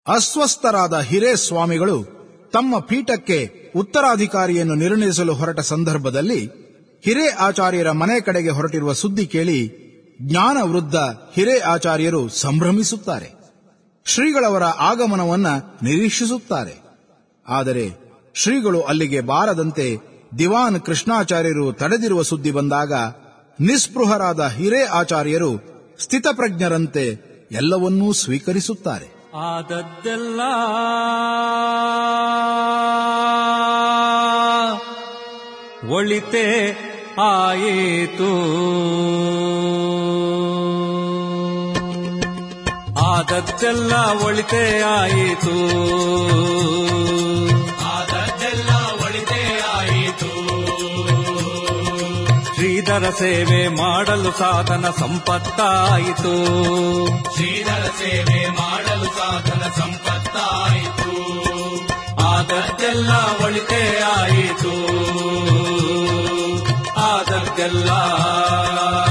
ಅಸ್ವಸ್ಥರಾದ ಹಿರೇ ಸ್ವಾಮಿಗಳು ತಮ್ಮ ಪೀಠಕ್ಕೆ ಉತ್ತರಾಧಿಕಾರಿಯನ್ನು ನಿರ್ಣಯಿಸಲು ಹೊರಟ ಸಂದರ್ಭದಲ್ಲಿ ಹಿರೇ ಆಚಾರ್ಯರ ಮನೆ ಕಡೆಗೆ ಹೊರಟಿರುವ ಸುದ್ದಿ ಕೇಳಿ ಜ್ಞಾನ ವೃದ್ಧ ಹಿರೇ ಆಚಾರ್ಯರು ಸಂಭ್ರಮಿಸುತ್ತಾರೆ ಶ್ರೀಗಳವರ ಆಗಮನವನ್ನ ನಿರೀಕ್ಷಿಸುತ್ತಾರೆ ಆದರೆ ಶ್ರೀಗಳು ಅಲ್ಲಿಗೆ ಬಾರದಂತೆ ದಿವಾನ್ ಕೃಷ್ಣಾಚಾರ್ಯರು ತಡೆದಿರುವ ಸುದ್ದಿ ಬಂದಾಗ ನಿಸ್ಪೃಹರಾದ ಹಿರೇ ಆಚಾರ್ಯರು ಸ್ಥಿತಪ್ರಜ್ಞರಂತೆ ಎಲ್ಲವನ್ನೂ ಸ್ವೀಕರಿಸುತ್ತಾರೆ ಆದದ್ದೆಲ್ಲ ಒಳಿತೆ ಆಯಿತು ಆದದ್ದೆಲ್ಲ ಒಳಿತೆ ಆಯಿತು ಆದದ್ದೆಲ್ಲ ಒಳಿತೇ ಆಯಿತು ಶ್ರೀಧರ ಸೇವೆ ಮಾಡಲು ಸಾಧನ ಸಂಪತ್ತಾಯಿತು ಶ್ರೀಧರ ಸೇವೆ ಮಾಡಲು ಸಾಧನ ಸಂಪತ್ತಾಯಿತು ಆದದ್ದೆಲ್ಲ ಒಳಿತೇ ಆಯಿತು ಆದದ್ದೆಲ್ಲ